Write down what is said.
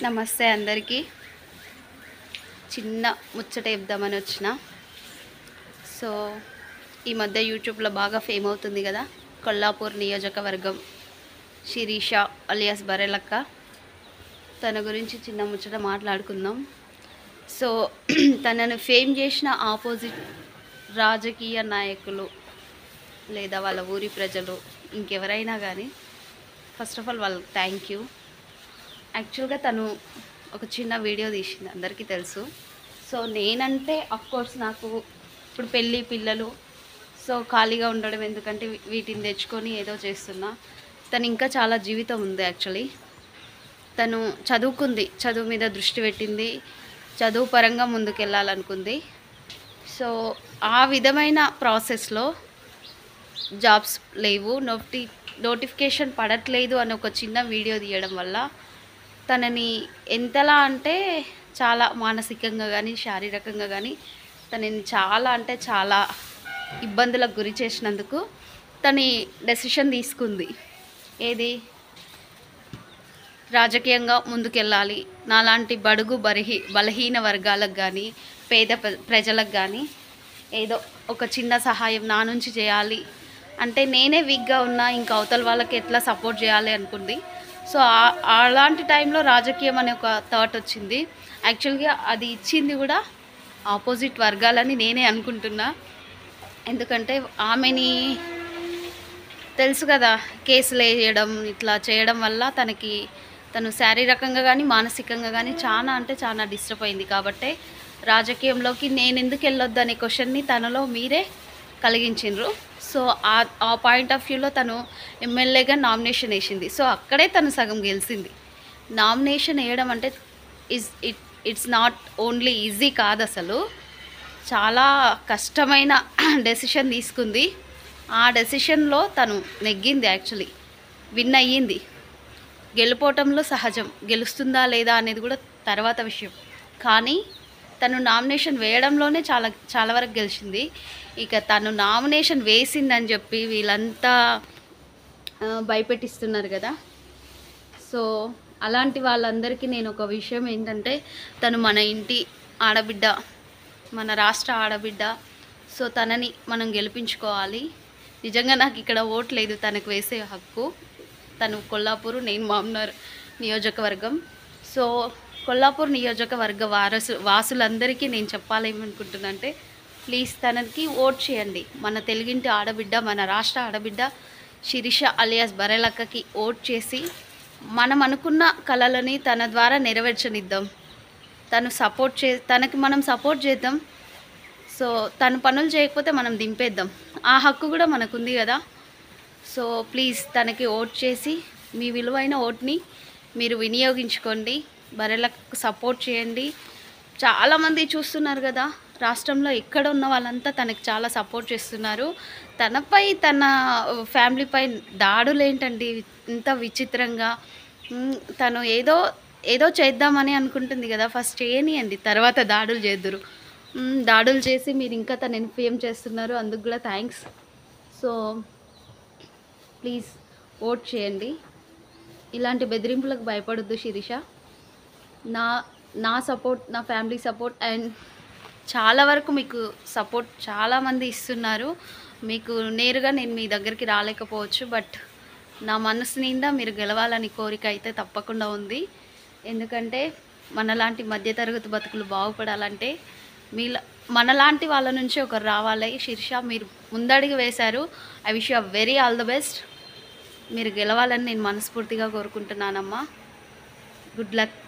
నమస్తే అందరికీ చిన్న ముచ్చట చెప్దామని వచ్చిన సో ఈ మధ్య యూట్యూబ్లో బాగా ఫేమ్ అవుతుంది కదా కొల్లాపూర్ నియోజకవర్గం శిరీష అలియాస్ బరెలక్క తన గురించి చిన్న ముచ్చట మాట్లాడుకుందాం సో తనను ఫేమ్ చేసిన ఆపోజిట్ రాజకీయ నాయకులు లేదా వాళ్ళ ఊరి ప్రజలు ఇంకెవరైనా కానీ ఫస్ట్ ఆఫ్ ఆల్ వాళ్ళకి థ్యాంక్ యూ యాక్చువల్గా తను ఒక చిన్న వీడియో తీసింది అందరికీ తెలుసు సో నేనంటే కోర్స్ నాకు ఇప్పుడు పెళ్ళి పిల్లలు సో ఖాళీగా ఉండడం ఎందుకంటే వీ- వీటిని తెచ్చుకొని ఏదో చేస్తున్నా తను ఇంకా చాలా జీవితం ఉంది యాక్చువల్లీ తను చదువుకుంది చదువు మీద దృష్టి పెట్టింది చదువు పరంగా ముందుకెళ్ళాలనుకుంది సో ఆ విధమైన ప్రాసెస్లో జాబ్స్ లేవు నోటి నోటిఫికేషన్ పడట్లేదు అని ఒక చిన్న వీడియో తీయడం వల్ల తనని ఎంతలా అంటే చాలా మానసికంగా కానీ శారీరకంగా కానీ తనని చాలా అంటే చాలా ఇబ్బందులకు గురి చేసినందుకు తని డెసిషన్ తీసుకుంది ఏది రాజకీయంగా ముందుకెళ్ళాలి నాలాంటి బడుగు బలహీ బలహీన వర్గాలకు కానీ పేద ప్ర- ప్రజలకు కానీ ఏదో ఒక చిన్న సహాయం నా నుంచి చేయాలి అంటే నేనే వీక్గా ఉన్నా ఇంకా అవతల వాళ్ళకి ఎట్లా సపోర్ట్ చేయాలి అనుకుంది సో ఆ- అలాంటి టైంలో రాజకీయం అనే ఒక థాట్ వచ్చింది యాక్చువల్గా అది ఇచ్చింది కూడా ఆపోజిట్ వర్గాలని నేనే అనుకుంటున్నా ఎందుకంటే ఆమెని తెలుసు కదా కేసులు వేయడం ఇట్లా చేయడం వల్ల తనకి తను శారీరకంగా కానీ మానసికంగా కానీ చాలా అంటే చాలా డిస్టర్బ్ అయింది కాబట్టి రాజకీయంలోకి నేను ఎందుకు వెళ్ళొద్దు అనే క్వశ్చన్ని తనలో మీరే కలిగించిండ్రు సో ఆ ఆ పాయింట్ ఆఫ్ వ్యూలో తను ఎమ్మెల్యేగా నామినేషన్ వేసింది సో అక్కడే తను సగం గెలిచింది నామినేషన్ వేయడం అంటే is it it's not only easy కాదు అసలు చాలా కష్టమైన డెసిషన్ తీసుకుంది ఆ డెసిషన్లో తను నెగ్గింది యాక్చువల్లీ విన్ అయ్యింది గెలుపోవటంలో సహజం గెలుస్తుందా లేదా అనేది కూడా తర్వాత విషయం కానీ తను నామినేషన్ వేయడంలోనే చాలా చాలా వరకు గెలిచింది ఇక తను నామినేషన్ వేసిందని చెప్పి వీళ్ళంతా ఆ, భయపెట్టిస్తున్నారు కదా సో అలాంటి వాళ్ళందరికీ నేను ఒక విషయం ఏంటంటే తను మన ఇంటి ఆడబిడ్డ మన రాష్ట్ర ఆడబిడ్డ సో తనని మనం గెలిపించుకోవాలి నిజంగా నాకు ఇక్కడ ఓట్ లేదు తనకు వేసే హక్కు తను కొల్లాపూరు నేను మామ్నార్ నియోజకవర్గం సో కొల్లాపూర్ నియోజకవర్గ వారసు వాసులందరికీ నేను చెప్పాలేమనుకుంటున్నా అంటే ప్లీజ్ తనకి ఓట్ చేయండి మన తెలుగింటి ఆడబిడ్డ మన రాష్ట్ర ఆడబిడ్డ శిరీష అలియాస్ బరెలక్కకి ఓట్ చేసి మనం అనుకున్న కళలని తన ద్వారా నెరవేర్చనిద్దాం తను సపోర్ట్ చే తనకి మనం సపోర్ట్ చేద్దాం సో తను పనులు చేయకపోతే మనం దింపేద్దాం ఆ హక్కు కూడా మనకుంది కదా సో ప్లీజ్ తనకి ఓట్ చేసి మీ విలువైన ఓట్ని మీరు వినియోగించుకోండి బర్రెలకు సపోర్ట్ చేయండి చాలామంది చూస్తున్నారు కదా రాష్ట్రంలో ఎక్కడ ఉన్న వాళ్ళంతా తనకి చాలా సపోర్ట్ చేస్తున్నారు తనపై తన ఫ్యామిలీపై దాడులు ఏంటండి ఇంత విచిత్రంగా ఉమ్, తను ఏదో ఏదో చేద్దామని అనుకుంటుంది కదా ఫస్ట్ చేయనియండి తర్వాత దాడులు చేద్దురు ఉమ్, దాడులు చేసి మీరు ఇంకా తను ఇన్ఫేమ్ చేస్తున్నారు అందుకు కూడా థ్యాంక్స్ సో ప్లీజ్ ఓట్ చేయండి ఇలాంటి బెదిరింపులకు భయపడొద్దు శిరీష నా నా సపోర్ట్ నా ఫ్యామిలీ సపోర్ట్ అండ్ చాలా వరకు మీకు సపోర్ట్ చాలామంది ఇస్తున్నారు మీకు నేరుగా నేను మీ దగ్గరికి రాలేకపోవచ్చు బట్ నా మనసు నిండా మీరు గెలవాలని కోరిక అయితే తప్పకుండా ఉంది ఎందుకంటే మనలాంటి మధ్యతరగతి బతుకులు బాగుపడాలంటే మీలా మనలాంటి వాళ్ళ నుంచి ఒకరు రావాలి శీర్ష మీరు ముందడుగు వేశారు I wish you very all the best మీరు గెలవాలని నేను మనస్ఫూర్తిగా కోరుకుంటున్నానమ్మా గుడ్ లక్